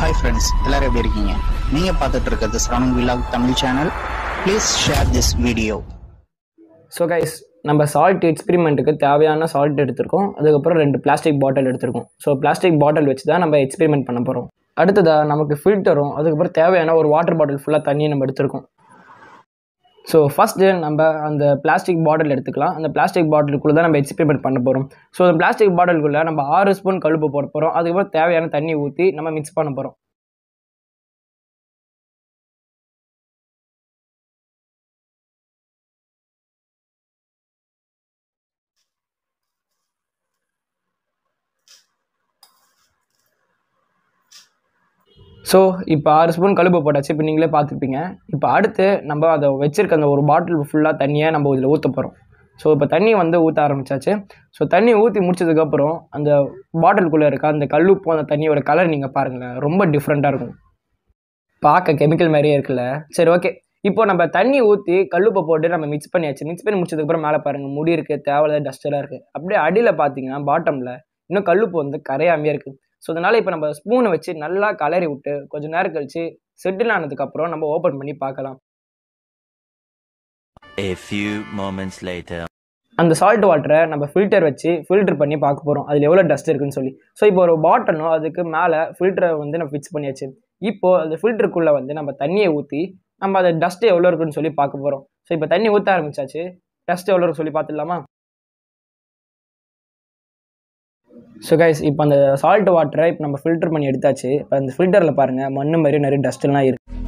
Hi friends எல்லாரும் எப்படி இருக்கீங்க நீங்கள் பார்த்துட்டு இருக்கிறது Saravanan vlog Tamil channel please share this video so guys நம்ம சால்ட் எக்ஸ்பெரிமெண்ட்டுக்கு தேவையான சால்ட் எடுத்திருக்கோம் அதுக்கப்புறம் ரெண்டு பிளாஸ்டிக் பாட்டில் எடுத்திருக்கோம் ஸோ பிளாஸ்டிக் பாட்டில் வச்சு தான் நம்ம எக்ஸ்பெரிமெண்ட் பண்ண போகிறோம் அடுத்ததாக நமக்கு ஃபில்டரும் அதுக்கப்புறம் தேவையான ஒரு வாட்டர் பாட்டில் ஃபுல்லாக தண்ணியை நம்ம எடுத்திருக்கோம் ஸோ ஃபஸ்ட்டு நம்ம அந்த பிளாஸ்டிக் பாட்டில் எடுத்துக்கலாம் அந்த பிளாஸ்டிக் பாட்டிலுக்குள்ளே தான் நம்ம எக்ஸ்பெரிமெண்ட் பண்ண போகிறோம் ஸோ அந்த பிளாஸ்டிக் பாட்டிலுக்குள்ளே நம்ம ஆறு ஸ்பூன் கழுப்பு போட போகிறோம் அதுக்கப்புறம் தேவையான தண்ணி ஊற்றி நம்ம மிக்ஸ் பண்ண போகிறோம் ஸோ இப்போ ஆறு ஸ்பூன் கழுப்பு போட்டாச்சு இப்போ நீங்களே பார்த்துருப்பீங்க இப்போ அடுத்து நம்ம அதை வச்சிருக்க அந்த ஒரு பாட்டில் ஃபுல்லாக தண்ணியை நம்ம இதில் ஊற்ற போகிறோம் ஸோ இப்போ தண்ணி வந்து ஊற்ற ஆரம்பிச்சாச்சு ஸோ தண்ணி ஊற்றி முடிச்சதுக்கப்புறம் அந்த பாட்டிலுக்குள்ளே இருக்க அந்த கல்லுப்பு அந்த தண்ணியோட கலர் நீங்கள் பாருங்களேன் ரொம்ப டிஃப்ரெண்ட்டாக இருக்கும் பார்க்க கெமிக்கல் மாதிரியே இருக்குல்ல சரி ஓகே இப்போ நம்ம தண்ணி ஊற்றி கல்லுப்பை போட்டு நம்ம மிக்ஸ் பண்ணியாச்சு மிக்ஸ் பண்ணி முடிச்சதுக்கப்புறம் மேலே பாருங்கள் முடி இருக்குது தேவையில்லாத டஸ்டெல்லாம் இருக்குது அப்படியே அடியில் பார்த்தீங்கன்னா பாட்டமில் இன்னும் கல்லுப்பு வந்து கரையாமையே இருக்குது ஸோ அதனால் இப்போ நம்ம ஸ்பூனை வச்சு நல்லா கலரி விட்டு கொஞ்சம் நேரம் கழிச்சு செட்டில் ஆனதுக்கப்புறம் நம்ம ஓப்பன் பண்ணி பார்க்கலாம் A few moments later. அந்த சால்ட் வாட்டரை நம்ம ஃபில்டர் வச்சு ஃபில்டர் பண்ணி பார்க்க போகிறோம் அதில் எவ்வளோ டஸ்ட் இருக்குன்னு சொல்லி ஸோ இப்போ ஒரு பாட்டனும் அதுக்கு மேலே ஃபில்டரை வந்து நம்ம ஃபிக்ஸ் பண்ணியாச்சு இப்போது அந்த ஃபில்டருக்குள்ளே வந்து நம்ம தண்ணியை ஊற்றி நம்ம அதை டஸ்ட் எவ்வளோ இருக்குன்னு சொல்லி பார்க்க போகிறோம் ஸோ இப்போ தண்ணி ஊற்ற ஆரம்பிச்சாச்சு டஸ்ட் எவ்வளோ இருக்குன்னு சொல்லி பார்த்துடலாமா ஸோ கைஸ் இப்போ அந்த சால்ட் வாட்டரை இப்போ நம்ம ஃபில்டர் பண்ணி எடுத்தாச்சு இப்போ அந்த ஃபில்டரில் பாருங்கள் மண்ணு மாதிரி நிறைய டஸ்ட்லாம் இருக்குது